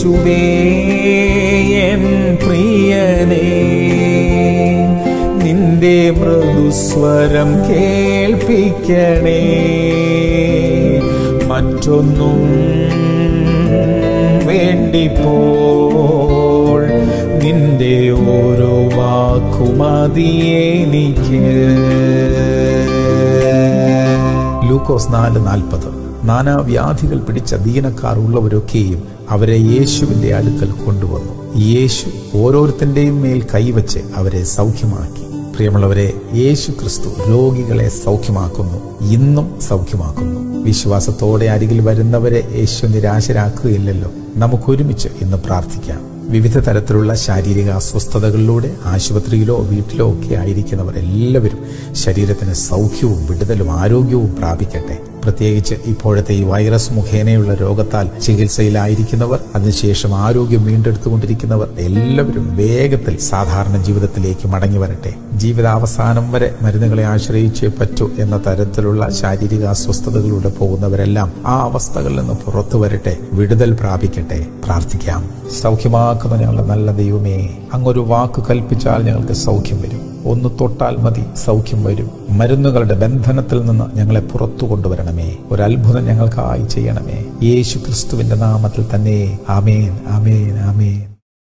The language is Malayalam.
യേശുവേ എൻ പ്രിയനേ നിന്റെ മൃദുസ്വരം കേൾപ്പിക്കണേ മറ്റൊന്നും വേണ്ടിപ്പോൾ നിന്റെ ഓരോ വാക്കുമതിയെനിക്ക് ലൂക്കോസ് നാല് നാൽപ്പത് നാനാവ്യാധികൾ പിടിച്ച ദീനക്കാർ ഉള്ളവരൊക്കെയും അവരെ യേശുവിന്റെ അടുക്കൽ കൊണ്ടുവന്നു യേശു ഓരോരുത്തന്റെയും മേൽ കൈവച്ച് അവരെ സൗഖ്യമാക്കി പ്രിയമുള്ളവരെ യേശു ക്രിസ്തു രോഗികളെ സൗഖ്യമാക്കുന്നു ഇന്നും സൗഖ്യമാക്കുന്നു വിശ്വാസത്തോടെ അരികിൽ വരുന്നവരെ യേശു നിരാശരാക്കുകയില്ലല്ലോ നമുക്കൊരുമിച്ച് ഇന്ന് പ്രാർത്ഥിക്കാം വിവിധ തരത്തിലുള്ള ശാരീരിക അസ്വസ്ഥതകളിലൂടെ ആശുപത്രിയിലോ വീട്ടിലോ ഒക്കെ ആയിരിക്കുന്നവർ എല്ലാവരും ശരീരത്തിന് സൗഖ്യവും വിടുതലും ആരോഗ്യവും പ്രാപിക്കട്ടെ പ്രത്യേകിച്ച് ഇപ്പോഴത്തെ ഈ വൈറസ് മുഖേനയുള്ള രോഗത്താൽ ചികിത്സയിലായിരിക്കുന്നവർ അതിനുശേഷം ആരോഗ്യം വീണ്ടെടുത്തുകൊണ്ടിരിക്കുന്നവർ എല്ലാവരും വേഗത്തിൽ സാധാരണ ജീവിതത്തിലേക്ക് മടങ്ങി വരട്ടെ ജീവിതാവസാനം വരെ മരുന്നുകളെ ആശ്രയിച്ചേ പറ്റൂ എന്ന തരത്തിലുള്ള ശാരീരിക അസ്വസ്ഥതകളിലൂടെ പോകുന്നവരെല്ലാം ആ അവസ്ഥകളിൽ നിന്ന് പുറത്തു വരട്ടെ വിടുതൽ പ്രാപിക്കട്ടെ പ്രാർത്ഥിക്കാം സൗഖ്യമാക്കുന്ന ഞങ്ങളുടെ നല്ല ദൈവമേ അങ്ങൊരു വാക്ക് കൽപ്പിച്ചാൽ ഞങ്ങൾക്ക് സൗഖ്യം വരും ഒന്ന് തൊട്ടാൽ മതി സൗഖ്യം വരും മരുന്നുകളുടെ ബന്ധനത്തിൽ നിന്ന് ഞങ്ങളെ പുറത്തു കൊണ്ടുവരണമേ ഒരു അത്ഭുതം ഞങ്ങൾക്കായി ചെയ്യണമേ യേശു ക്രിസ്തുവിന്റെ നാമത്തിൽ തന്നെ ആമേൻ ആമേൻ ആമേൻ